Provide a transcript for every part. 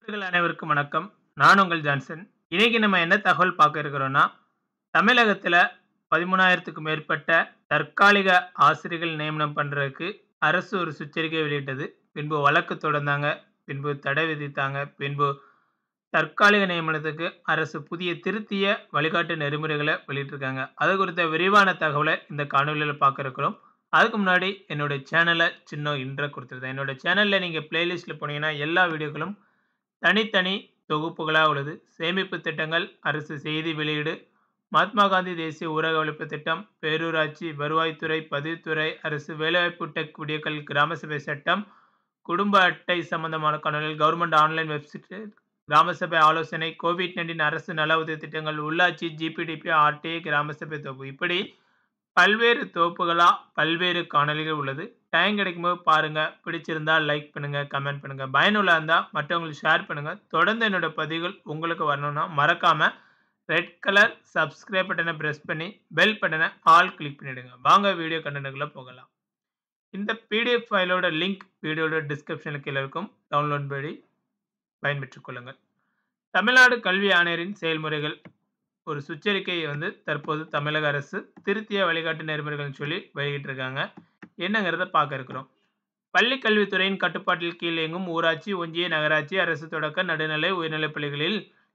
நண்பர்கள் அனைவருக்கும் வணக்கம். நான் உங்கள் ஜான்சன். இன்னைக்கு நம்ம என்ன தகவல் பார்க்க இருக்கிறோம்னா, தமிழகத்தில 13,000க்கும் மேற்பட்ட தற்காலிக ஆசிரியர்கள் நியமனம் பண்றதுக்கு அரசு ஒரு சுற்றறிக்கை வெளியிட்டது. பின்பு வழக்கு தொடர்ந்தாங்க. பின்பு தடை விதித்தாங்க. பின்பு தற்காலிக நியமனத்துக்கு அரசு புதிய திருத்திய வழிகாட்டு நெறிமுறைகள வெளியிட்டிருக்காங்க. அது குறித்த விரிவான தகவல இந்த காணொளியில பார்க்க இருக்கிறோம். அதுக்கு முன்னாடி என்னுடைய சேனல சின்ன இன்ட்ரோ குடுத்துருந்தேன். என்னோட சேனல்ல நீங்க பிளேலிஸ்ட்ல போனீங்கன்னா, எல்லா வீடியோக்களும் தனித்தனி தொகுப்புகளா உள்ளது. சேமிப்பு திட்டங்கள், அரசு செய்தி வெளியீடு, மகாத்மா காந்தி தேசிய ஊரக உழைப்பு திட்டம், பேரூராட்சி, வருவாய்த்துறை, பதிவுத்துறை, அரசு வேலைவாய்ப்பு டெக் வீடியோக்கள், கிராம சபை சட்டம், குடும்ப அட்டை சம்பந்தமான காணொளிகள், கவர்ன்மெண்ட் ஆன்லைன் வெப்சைட், கிராம சபை ஆலோசனை, கோவிட்-19 அரசு நல உதவி திட்டங்கள், உள்ளாட்சி, ஜிபிடிபி, ஆர்டிஐ, கிராம சபை தொகுப்பு இப்படி பல்வேறு தொகுப்புகளா பல்வேறு காணொளிகள் உள்ளது. டைம் கிடைக்கும்போது பாருங்க. பிடிச்சிருந்தா லைக் பண்ணுங்க, கமெண்ட் பண்ணுங்க. பயனுள்ளதா இருந்தா மற்றவங்களுக்கு ஷேர் பண்ணுங்க. தொடர்ந்து என்னோட பதிவுகள் உங்களுக்கு வரணும்னா, மறக்காம ரெட் கலர் சப்ஸ்கிரைப் பட்டன பிரஸ் பண்ணி, பெல் பட்டன ஆல் கிளிக் பண்ணிடுங்க. வாங்க வீடியோ கன்டென்ட்க்குள்ள போகலாம். இந்த பிடிஎஃப் ஃபைலோட லிங்க் வீடியோட டிஸ்கிரிப்ஷன்ல கீழ இருக்கும். டவுன்லோட் படி பயன்பெற்றுக் கொள்ளுங்கள். தமிழ்நாடு கல்வி ஆணையரின் செயல்முறைகள் ஒரு சுற்றறிக்கையை வந்து தற்போது தமிழக அரசு திருத்திய வழிகாட்டு நெறிமுறைகள்னு சொல்லி வெளியிட்டிருக்காங்க. என்னங்கிறத பார்க்க இருக்கிறோம். பள்ளிக் கல்வித்துறையின் கட்டுப்பாட்டில் கீழ் இயங்கும் ஊராட்சி, ஒன்றிய, நகராட்சி, அரசு தொடக்க, நடுநிலை, உயர்நிலைப் பள்ளிகளில்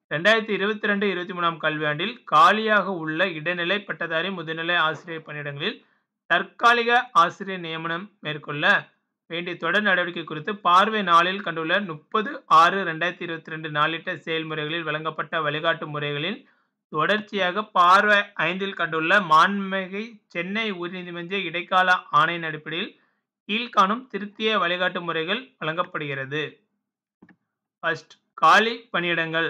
2022-23ஆம் கல்வியாண்டில் காலியாக உள்ள இடைநிலை, பட்டதாரி, முதுநிலை ஆசிரியர் பணியிடங்களில் தற்காலிக ஆசிரியர் நியமனம் மேற்கொள்ள வேண்டிய தொடர் நடவடிக்கை குறித்து பார்வை நாளில் கண்டுள்ள 30/6/2022 நாளிட்ட செயல்முறைகளில் வழங்கப்பட்ட வழிகாட்டு முறைகளில் தொடர்ச்சியாக பார்வை 5ல் கண்டுள்ள மாண்புமிகு சென்னை உயர்நீதிமன்ற இடைக்கால ஆணையின் அடிப்படையில் கீழ்க்காணும் திருத்திய வழிகாட்டு முறைகள் வழங்கப்படுகிறது. ஃபர்ஸ்ட் காலி பணியிடங்கள்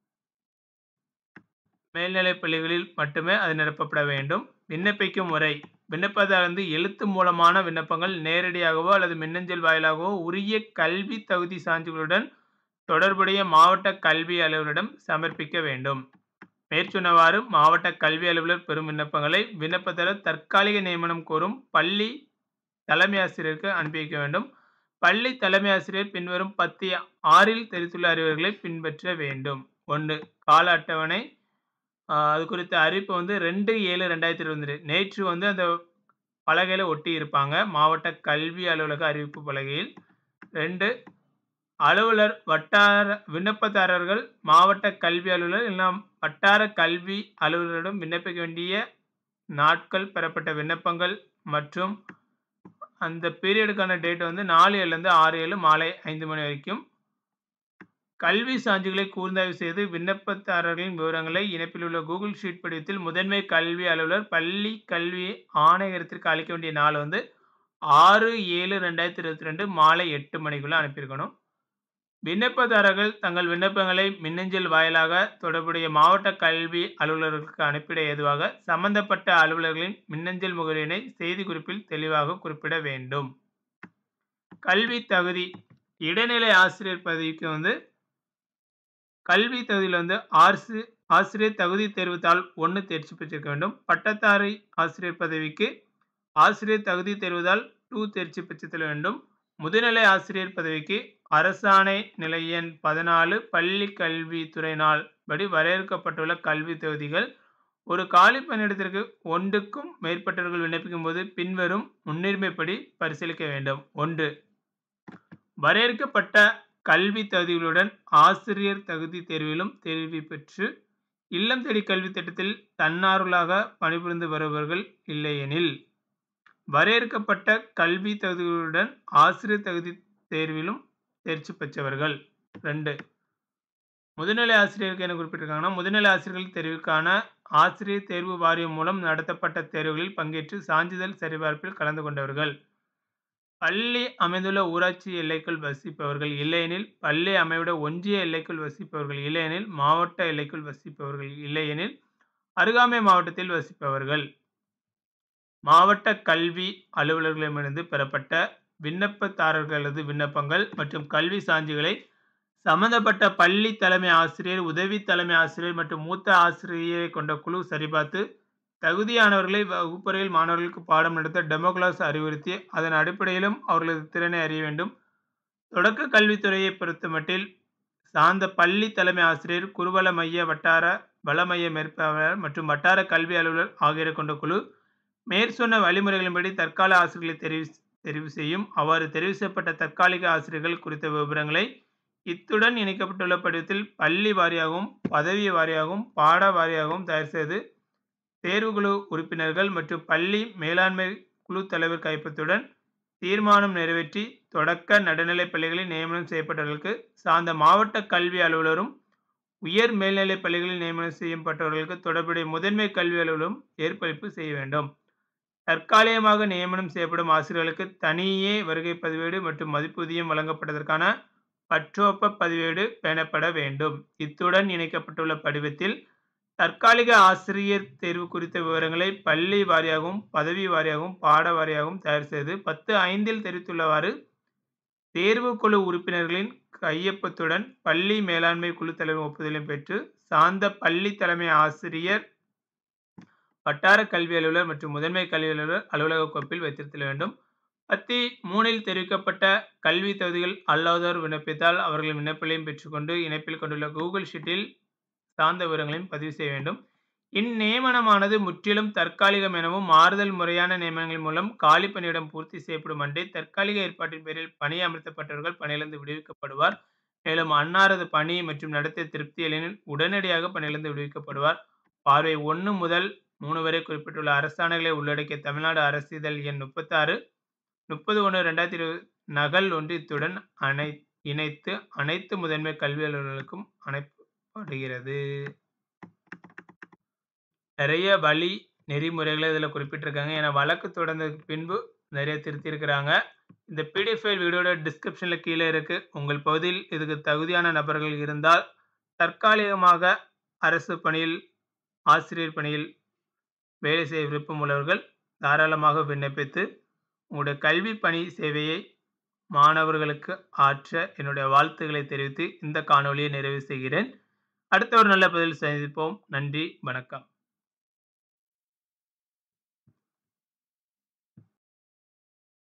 மேல்நிலைப் பள்ளிகளில் மட்டுமே அது நிரப்பப்பட வேண்டும். விண்ணப்பிக்கும் முறை விண்ணப்பதாரர் வந்து எழுத்து மூலமான விண்ணப்பங்கள் நேரடியாகவோ அல்லது மின்னஞ்சல் வாயிலாகவோ உரிய கல்வி தகுதி சான்றுகளுடன் தொடர்புடைய மாவட்ட கல்வி அலுவலரிடம் சமர்ப்பிக்க வேண்டும். மேற்சொன்னவாறு மாவட்ட கல்வி அலுவலர் பெறும் விண்ணப்பங்களை விண்ணப்பதாரர் தற்காலிக நியமனம் கோரும் பள்ளி தலைமை ஆசிரியருக்கு அனுப்பி வைக்க வேண்டும். பள்ளி தலைமை ஆசிரியர் பின்வரும் பத்தி 6ல் தெரிவித்துள்ள அறிவுரைகளை பின்பற்ற வேண்டும். 1 கால அட்டவணை அ அது குறித்த அறிவிப்பு வந்து 2/7/2022 நேற்று வந்து அந்த பலகையில ஒட்டி இருப்பாங்க. மாவட்ட கல்வி அலுவலக அறிவிப்பு பலகையில். 2 அலுவலர் வட்டார விண்ணப்பதாரர்கள் மாவட்ட கல்வி அலுவலர் இல்லனா வட்டார கல்வி அலுவலரிடம் விண்ணப்பிக்க வேண்டிய நாட்கள், பெறப்பட்ட விண்ணப்பங்கள் மற்றும் அந்த பீரியடுக்கான டேட் வந்து 4/7லேருந்து 6/7 மாலை 5 மணி வரைக்கும். கல்வி சான்றுகளை கூர்ந்தாய்வு செய்து விண்ணப்பதாரர்களின் விவரங்களை இணைப்பில் உள்ள கூகுள் ஷீட் படிவத்தில் முதன்மை கல்வி அலுவலர், பள்ளி கல்வி ஆணையரகத்திற்கு அளிக்க வேண்டிய நாள் வந்து 6/7/2022 மாலை 8 மணிக்குள்ள அனுப்பியிருக்கணும். விண்ணப்பதாரர்கள் தங்கள் விண்ணப்பங்களை மின்னஞ்சல் வாயிலாக தொடர்புடைய மாவட்ட கல்வி அலுவலருக்கு அனுப்பிட ஏதுவாக சம்பந்தப்பட்ட அலுவலர்களின் மின்னஞ்சல் முகவரியினை செய்திக்குறிப்பில் தெளிவாக குறிப்பிட வேண்டும். கல்வி தகுதி இடைநிலை ஆசிரியர் பதவிக்கு வந்து கல்வி தகுதியில வந்து ஆர்சு ஆசிரியர் தகுதி தேர்வுத் தாள் 1 தேர்ச்சி பெற்றிருக்க வேண்டும். பட்டதாரி ஆசிரியர் பதவிக்கு ஆசிரியர் தகுதி தேர்வுத் தாள் 2 தேர்ச்சி பெற்றிருத்தல் வேண்டும். முதுநிலை ஆசிரியர் பதவிக்கு அரசாணை நிலை எண் 14 பள்ளிக் கல்வித்துறையினால் படி வரையறுக்கப்பட்டுள்ள கல்வி தகுதிகள். ஒரு காலி பணியிடத்திற்கு ஒன்றுக்கும் மேற்பட்டவர்கள் விண்ணப்பிக்கும்போது பின்வரும் முன்னுரிமைப்படி பரிசீலிக்க வேண்டும். 1 வரையறுக்கப்பட்ட கல்வி தகுதிகளுடன் ஆசிரியர் தகுதி தேர்விலும் தேர்ச்சி பெற்று இல்லம் தேடி கல்வி திட்டத்தில் தன்னார்வலராக பணிபுரிந்து வருபவர்கள் இல்லையெனில், வரையறுக்கப்பட்ட கல்வி தகுதிகளுடன் ஆசிரியர் தகுதி தேர்விலும் தேர்ச்சி பெற்றவர்கள். 2 முதுநிலை ஆசிரியருக்கு என்ன குறிப்பிட்டிருக்காங்கன்னா, முதுநிலை ஆசிரியர்கள் தேர்விற்கான ஆசிரியர் தேர்வு வாரியம் மூலம் நடத்தப்பட்ட தேர்வுகளில் பங்கேற்று சான்றிதழ் சரிபார்ப்பில் கலந்து கொண்டவர்கள். பள்ளி அமைந்துள்ள ஊராட்சி எல்லைக்குள் வசிப்பவர்கள் இல்லையெனில், பள்ளி அமைவிட ஒன்றிய எல்லைக்குள் வசிப்பவர்கள் இல்லையெனில், மாவட்ட எல்லைக்குள் வசிப்பவர்கள் இல்லையெனில், அருகாமை மாவட்டத்தில் வசிப்பவர்கள். மாவட்ட கல்வி அலுவலர்களிடமிருந்து பெறப்பட்ட விண்ணப்பதாரர்களது விண்ணப்பங்கள் மற்றும் கல்வி சான்றுகளை சம்பந்தப்பட்ட பள்ளி தலைமை ஆசிரியர், உதவி தலைமை ஆசிரியர் மற்றும் மூத்த ஆசிரியரைக் கொண்ட குழு சரிபார்த்து, தகுதியானவர்களை வகுப்பறையில் மாணவர்களுக்கு பாடம் நடத்த டெமோ கிளாஸ் அறிவுறுத்தி, அதன் அடிப்படையிலும் அவர்களது திறனை அறிய வேண்டும். தொடக்க கல்வித்துறையைப் பொறுத்தமட்டில் சார்ந்த பள்ளி தலைமை ஆசிரியர், குருவல மைய வட்டார வள மைய மேற்பார்வையாளர் மற்றும் வட்டார கல்வி அலுவலர் ஆகியோரைக் கொண்ட குழு, மேற்சொன்ன வழிமுறைகளின்படி தற்கால ஆசிரியர்களை தெரிவு தெரிவு செய்யும். அவ்வாறு தெரிவு செய்யப்பட்ட தற்காலிக ஆசிரியர்கள் குறித்த விபரங்களை இத்துடன் இணைக்கப்பட்டுள்ள படிவத்தில் பள்ளி வாரியாகவும், பதவி வாரியாகவும், பாட வாரியாகவும் தயார் செய்து, தேர்வுக்குழு உறுப்பினர்கள் மற்றும் பள்ளி மேலாண்மை குழு தலைவர் கையொப்பத்துடன் தீர்மானம் நிறைவேற்றி, தொடக்க, நடுநிலைப் பள்ளிகளில் நியமனம் செய்யப்பட்டவர்களுக்கு சார்ந்த மாவட்ட கல்வி அலுவலரும், உயர் மேல்நிலைப் பள்ளிகளில் நியமனம் செய்யப்பட்டவர்களுக்கு தொடர்புடைய முதன்மை கல்வி அலுவலரும் ஏற்பளிப்பு செய்ய வேண்டும். தற்காலிகமாக நியமனம் செய்யப்படும் ஆசிரியர்களுக்கு தனியே வருகைப் பதிவேடு மற்றும் மதிப்பூதியம் வழங்கப்படுவதற்கான பற்றொப்ப பதிவேடு பேணப்பட வேண்டும். இத்துடன் இணைக்கப்பட்டுள்ள படிவத்தில் தற்காலிக ஆசிரியர் தேர்வு குறித்த விவரங்களை பள்ளி வாரியாகவும், பதவி வாரியாகவும், பாட வாரியாகவும் தயார் செய்து, பத்து.ஐந்தில் தெரிவித்துள்ளவாறு தேர்வுக்குழு உறுப்பினர்களின் கையொப்பத்துடன் பள்ளி மேலாண்மை குழு தலைவரின் ஒப்புதலையும் பெற்று, சார்ந்த பள்ளி தலைமை ஆசிரியர், வட்டார கல்வி அலுவலர் மற்றும் முதன்மை கல்வி அலுவலர் அலுவலக கோப்பில் வைத்திருத்தல் வேண்டும். பத்தி.மூன்றில் தெரிவிக்கப்பட்ட கல்வி தகுதிகள் அல்லாதோர் விண்ணப்பித்தால் அவர்களின் விண்ணப்பங்களையும் பெற்றுக்கொண்டு, இணைப்பில் கொண்டுள்ள கூகுள் ஷீட்டில் சார்ந்த விவரங்களையும் பதிவு செய்ய வேண்டும். இந்நியமனமானது முற்றிலும் தற்காலிகம் எனவும், மாறுதல் முறையான நியமனங்கள் மூலம் காலி பணியிடம் பூர்த்தி செய்யப்படும் அன்றே தற்காலிக ஏற்பாட்டின் பேரில் பணியமர்த்தப்பட்டவர்கள் பணியிலிருந்து விடுவிக்கப்படுவார். மேலும் அன்னாரது பணி மற்றும் நடத்தை திருப்தி இல்லையெனில் உடனடியாக பணியிலிருந்து விடுவிக்கப்படுவார். பார்வை ஒன்று முதல் மூன்று வரை குறிப்பிட்டுள்ள அரசாணைகளை உள்ளடக்கிய தமிழ்நாடு அரசிதழ் எண் முப்பத்தாறு, முப்பது.ஒன்று.இரண்டாயிரத்து நகல் ஒன்று இத்துடன் அனை இணைத்து அனைத்து முதன்மை கல்வி அலுவலர்களுக்கும் அனுப்பப்படுகிறது. நிறைய வழி, நெறிமுறைகள இதில குறிப்பிட்டிருக்காங்க. ஏன்னா வழக்கு தொடர்ந்ததுக்கு பின்பு நிறைய திருத்தியிருக்கிறாங்க. இந்த பிடிஎஃப் ஃபைல் வீடியோட டிஸ்கிரிப்ஷன்ல கீழ இருக்கு. உங்கள் பகுதியில் இதுக்கு தகுதியான நபர்கள் இருந்தால், தற்காலிகமாக அரசு பணியில், ஆசிரியர் பணியில் வேலை செய்ய விருப்பம் உள்ளவர்கள் தாராளமாக விண்ணப்பித்து, உங்களுடைய கல்வி பணி சேவையை மாணவர்களுக்கு ஆற்ற என்னுடைய வாழ்த்துக்களை தெரிவித்து, இந்த காணொளியை நிறைவு செய்கிறேன். அடுத்த ஒரு நல்ல பதிவில் சந்திப்போம். நன்றி, வணக்கம்.